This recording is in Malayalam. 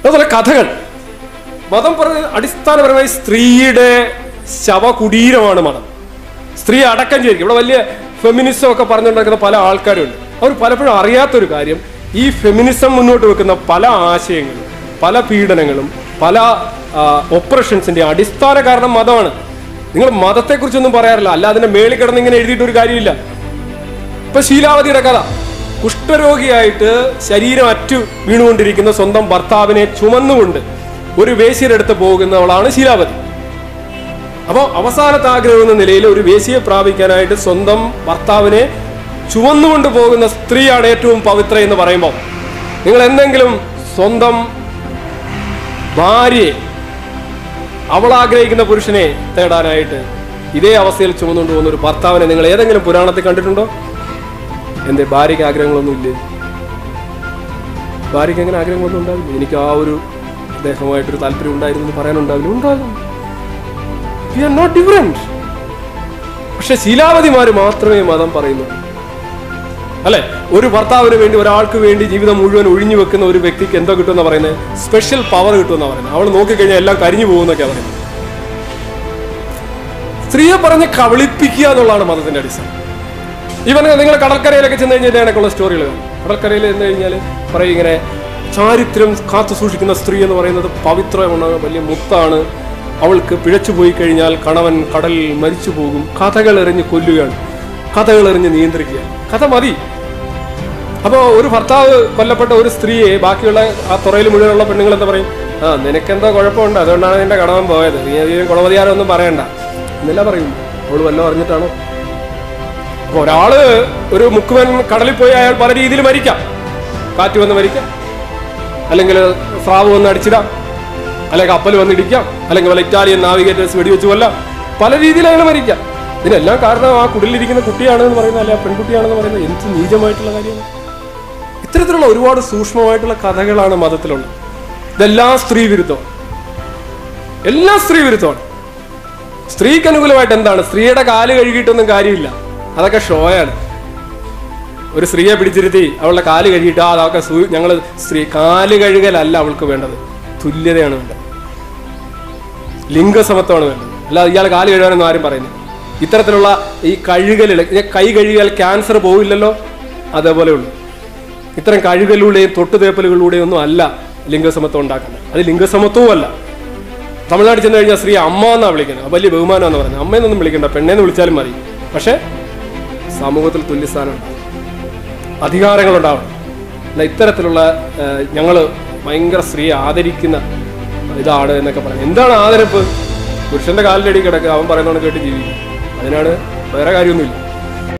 അതുപോലെ കഥകൾ മതം പറഞ്ഞ അടിസ്ഥാനപരമായി സ്ത്രീയുടെ ശവകുടീരമാണ് മതം സ്ത്രീ അടക്കം ചെയ്യും ഇവിടെ വലിയ ഫെമിനിസം ഒക്കെ പറഞ്ഞുകൊണ്ടിരിക്കുന്ന പല ആൾക്കാരുണ്ട് അവർ പലപ്പോഴും അറിയാത്തൊരു കാര്യം ഈ ഫെമിനിസം മുന്നോട്ട് വെക്കുന്ന പല ആശയങ്ങളും പല പീഡനങ്ങളും പല ഒപ്പറേഷൻസിന്റെ അടിസ്ഥാന കാരണം മതമാണ് നിങ്ങൾ മതത്തെക്കുറിച്ചൊന്നും പറയാറില്ല അല്ല അതിന്റെ മേളിൽ കിടന്ന് ഇങ്ങനെ എഴുതിയിട്ട് ഒരു കാര്യമില്ല ഇപ്പൊ ശീലാവതിയുടെ കഥ കുഷ്ഠരോഗിയായിട്ട് ശരീരം അറ്റു വീണുകൊണ്ടിരിക്കുന്ന സ്വന്തം ഭർത്താവിനെ ചുമന്നുകൊണ്ട് ഒരു വേശ്യയുടെ അടുത്ത് പോകുന്നവളാണ് ശീലാവതി അപ്പോൾ അവസാനത്തെ ആഗ്രഹം എന്ന നിലയിൽ ഒരു വേശ്യയെ പ്രാപിക്കാനായിട്ട് സ്വന്തം ഭർത്താവിനെ ചുമന്നുകൊണ്ട് പോകുന്ന സ്ത്രീയാണ് ഏറ്റവും പവിത്ര എന്ന് പറയുമ്പോൾ നിങ്ങൾ എന്തെങ്കിലും സ്വന്തം ഭാര്യയെ അവൾ ആഗ്രഹിക്കുന്ന പുരുഷനെ തേടാനായിട്ട് ഇതേ അവസ്ഥയിൽ ചുമന്നുകൊണ്ട് പോകുന്ന ഒരു ഭർത്താവിനെ നിങ്ങൾ ഏതെങ്കിലും പുരാണത്തിൽ കണ്ടിട്ടുണ്ടോ എന്റെ ഭാര്യയ്ക്ക് ആഗ്രഹങ്ങളൊന്നും ഇല്ലേ ഭാര്യയ്ക്ക് അങ്ങനെ ആഗ്രഹങ്ങളൊന്നും ഉണ്ടാവില്ല എനിക്ക് ആ ഒരു അദ്ദേഹമായിട്ടൊരു താല്പര്യം ഉണ്ടായിരുന്നു എന്ന് പറയാനുണ്ടാവില്ല ഉണ്ടാകും വി ആർ നോട്ട് ഡിഫറെന്റ് പക്ഷെ ശീലാവതിമാര് മാത്രമേ മതം പറയുന്നു അല്ലെ ഒരു ഭർത്താവിന് വേണ്ടി ഒരാൾക്ക് വേണ്ടി ജീവിതം മുഴുവൻ ഒഴിഞ്ഞു വെക്കുന്ന ഒരു വ്യക്തിക്ക് എന്തോ കിട്ടുമെന്ന് പറയുന്നത് സ്പെഷ്യൽ പവർ കിട്ടുമെന്നാണ് പറയുന്നത് അവൾ നോക്കിക്കഴിഞ്ഞാൽ എല്ലാം കരിഞ്ഞു പോകുന്നൊക്കെയാണ് പറയുന്നത് സ്ത്രീയെ പറഞ്ഞ് കബളിപ്പിക്കുക എന്നുള്ളതാണ് മതത്തിന്റെ അടിസ്ഥാനം ഇവൻ നിങ്ങൾ കടൽക്കരയിലൊക്കെ ചെന്ന് കഴിഞ്ഞാൽ ഇതിനൊക്കെയുള്ള സ്റ്റോറികൾ കാണും കടൽക്കരയിൽ ചെന്ന് കഴിഞ്ഞാൽ പറയും ഇങ്ങനെ ചാരിത്രം കാത്തു സൂക്ഷിക്കുന്ന സ്ത്രീ എന്ന് പറയുന്നത് പവിത്രമാണ് വലിയ മുത്താണ് അവൾക്ക് പിഴച്ചു പോയി കഴിഞ്ഞാൽ കണവൻ കടലിൽ മരിച്ചു പോകും കഥകൾ എറിഞ്ഞ് കൊല്ലുകയാണ് കഥകൾ എറിഞ്ഞ് നിയന്ത്രിക്കുക കഥ മതി അപ്പോൾ ഒരു ഭർത്താവ് കൊല്ലപ്പെട്ട ഒരു സ്ത്രീയെ ബാക്കിയുള്ള ആ തുറയിൽ മുഴുവനുള്ള പെണ്ണുങ്ങൾ എന്താ പറയും ആ നിനക്കെന്തോ കുഴപ്പമുണ്ട് അതുകൊണ്ടാണ് നിന്റെ കടവൻ പോയത് നീ അധികം കുളമതിയാരൊന്നും പറയണ്ട എന്നല്ല പറയും അവൾ വല്ലതും അറിഞ്ഞിട്ടാണോ അപ്പൊ ഒരാള് ഒരു മുക്കുവൻ കടലിൽ പോയി അയാൾ പല രീതിയിൽ മരിക്കാം കാറ്റ് വന്ന് മരിക്കാം അല്ലെങ്കിൽ സ്രാവ് വന്ന് അടിച്ചിടാം അല്ലെങ്കിൽ കപ്പൽ വന്ന് ഇടിക്കാം അല്ലെങ്കിൽ വല്ല ഇറ്റാലിയൻ നാവിഗേറ്റേഴ്സ് വെടിവെച്ച് കൊല്ലാം പല രീതിയിൽ അയാൾ മരിക്കാം ഇതിനെല്ലാം കാരണം ആ കുടിലിരിക്കുന്ന കുട്ടിയാണ് എന്ന് പറയുന്നത് അല്ലെ ആ പെൺകുട്ടിയാണെന്ന് പറയുന്നത് എന്ത് നീചമായിട്ടുള്ള കാര്യമാണ് ഇത്തരത്തിലുള്ള ഒരുപാട് സൂക്ഷ്മമായിട്ടുള്ള കഥകളാണ് മതത്തിലുള്ളത് ഇതെല്ലാം സ്ത്രീ വിരുദ്ധമാണ് എല്ലാം സ്ത്രീ വിരുദ്ധമാണ് സ്ത്രീക്ക് അനുകൂലമായിട്ട് എന്താണ് സ്ത്രീയുടെ കാല് കഴുകിയിട്ടൊന്നും കാര്യമില്ല അതൊക്കെ ഷോയാണ് ഒരു സ്ത്രീയെ പിടിച്ചിരുത്തി അവളുടെ കാല് കഴുകിയിട്ട് ആ അതൊക്കെ ഞങ്ങൾ സ്ത്രീ കാല് കഴുകലല്ല അവൾക്ക് വേണ്ടത് തുല്യതയാണ് വേണ്ടത് ലിംഗസമത്വമാണ് വേണ്ടത് അല്ലാതെ ഇയാൾ കാല് കഴുകാനൊന്നും ആരും പറയുന്നില്ല ഇത്തരത്തിലുള്ള ഈ കഴുകലുകൾ കൈ കഴുകിയാൽ ക്യാൻസർ പോവില്ലല്ലോ അതേപോലെ ഉള്ളൂ ഇത്തരം കഴുകലിലൂടെയും തൊട്ടുതേപ്പലുകളിലൂടെയും ഒന്നും അല്ല ലിംഗസമത്വം ഉണ്ടാക്കുന്നത് അത് ലിംഗസമത്വവും അല്ല തമിഴ്നാട്ടിൽ ചെന്ന് കഴിഞ്ഞാൽ സ്ത്രീ അമ്മ എന്നാണ് വിളിക്കുന്നത് അത് വലിയ ബഹുമാനം എന്ന് പറയുന്നത് അമ്മയെന്നൊന്നും വിളിക്കണ്ട പെണ്ണേന്ന് വിളിച്ചാലും മതി പക്ഷേ സമൂഹത്തിൽ തുല്യസ്ഥാനം അധികാരങ്ങളുണ്ടാവണം അല്ല ഇത്തരത്തിലുള്ള ഞങ്ങൾ ഭയങ്കര സ്ത്രീയെ ആദരിക്കുന്ന ഇതാണ് എന്നൊക്കെ പറയും എന്താണ് ആദരപ്പ് പുരുഷന്റെ കാലിലടി കിടക്കുക അവൻ പറയുന്നതാണ് കേട്ട് ജീവിക്കും അതിനാണ് വേറെ കാര്യമൊന്നുമില്ല